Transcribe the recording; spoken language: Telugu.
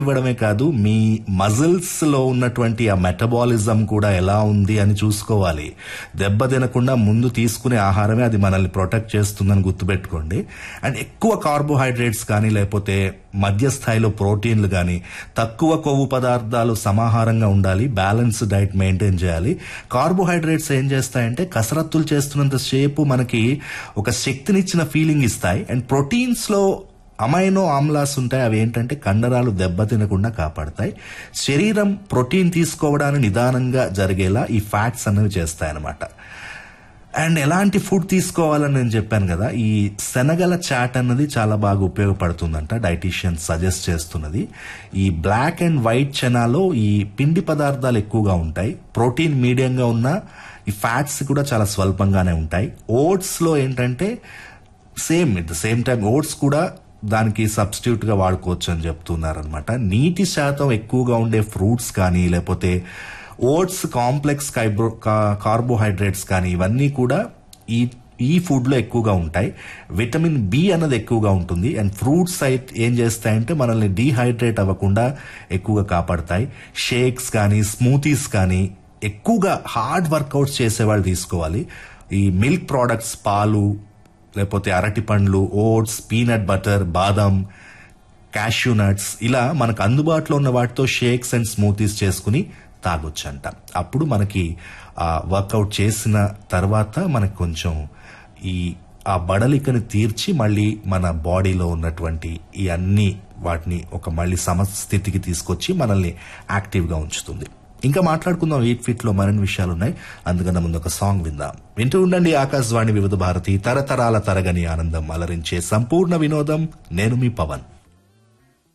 ఇవ్వడమే కాదు మీ మజిల్స్ లో ఉన్నటువంటి ఆ మెటబాలిజం కూడా ఎలా ఉంది అని చూసుకోవాలి దెబ్బ తినకుండా ముందు తీసుకునే ఆహారమే అది మనల్ని ప్రొటెక్ట్ చేస్తుందని గుర్తుపెట్టుకోండి అండ్ ఎక్కువ కార్బోహైడ్రేట్స్ కానీ లేకపోతే మధ్య స్థాయిలో ప్రోటీన్లు కానీ తక్కువ కొవ్వు పదార్థాలు సమాహారంగా ఉండాలి బ్యాలెన్స్ డైట్ మెయింటైన్ చేయాలి కార్బోహైడ్రేట్స్ ఏం చేస్తాయంటే కసరత్తులు చేస్తున్నంత సేపు మనకి ఒక శక్తినిచ్చిన ఫీలింగ్ ఇస్తాయి అండ్ ప్రోటీన్స్ లో అమైనో ఆమ్లాస్ ఉంటాయి అవి ఏంటంటే కండరాలు దెబ్బతినకుండా కాపాడతాయి శరీరం ప్రోటీన్ తీసుకోవడాన్ని నిదానంగా జరిగేలా ఈ ఫ్యాట్స్ అనేవి చేస్తాయన్నమాట అండ్ ఎలాంటి ఫుడ్ తీసుకోవాలని నేను చెప్పాను కదా ఈ శనగల చాట్ అన్నది చాలా బాగా ఉపయోగపడుతుందంట డైటీషియన్ సజెస్ట్ చేస్తున్నది ఈ బ్లాక్ అండ్ వైట్ చనాలో ఈ పిండి పదార్థాలు ఎక్కువగా ఉంటాయి ప్రోటీన్ మీడియంగా ఉన్న ఈ ఫ్యాట్స్ కూడా చాలా స్వల్పంగానే ఉంటాయి ఓట్స్ లో ఏంటంటే same at the same time oats కూడా దానికి సబ్స్టిట్యూట్ గా వాడుకోవచ్చు అని చెప్తున్నారనమాట నీటి శాతం ఎక్కువగా ఉండే ఫ్రూట్స్ కానీ లేకపోతే ఓట్స్ కాంప్లెక్స్ కార్బోహైడ్రేట్స్ కానీ ఇవన్నీ కూడా ఈ ఈ ఫుడ్ లో ఎక్కువగా ఉంటాయి విటమిన్ బి అన్నది ఎక్కువగా ఉంటుంది అండ్ ఫ్రూట్స్ అయితే ఏం చేస్తాయంటే మనల్ని డీహైడ్రేట్ అవ్వకుండా ఎక్కువగా కాపాడతాయి షేక్స్ కానీ స్మూతీస్ కానీ ఎక్కువగా హార్డ్ వర్కౌట్స్ చేసే వాళ్ళు తీసుకోవాలి ఈ మిల్క్ ప్రోడక్ట్స్ పాలు లేకపోతే అరటి పండ్లు ఓట్స్ పీనట్ బటర్ బాదం క్యాష్యూ నట్స్ ఇలా మనకు అందుబాటులో ఉన్న వాటితో షేక్స్ అండ్ స్మూతీస్ చేసుకుని తాగొచ్చంట అప్పుడు మనకి ఆ వర్కౌట్ చేసిన తర్వాత మనకు కొంచెం ఈ ఆ బడలికని తీర్చి మళ్ళీ మన బాడీలో ఉన్నటువంటి ఈ అన్ని వాటిని ఒక మళ్ళీ సమస్థితికి తీసుకొచ్చి మనల్ని యాక్టివ్గా ఉంచుతుంది ఇంకా మాట్లాడుకుందాం ఎయిట్ ఫిట్ లో మరిన్ని విషయాలు ఉన్నాయి అందుకన్నా ముందు ఒక సాంగ్ విందాం వింటూ ఉండండి ఆకాశవాణి వివిధ భారతి తరతరాల తరగని ఆనందం అలరించే సంపూర్ణ వినోదం నేను మీ పవన్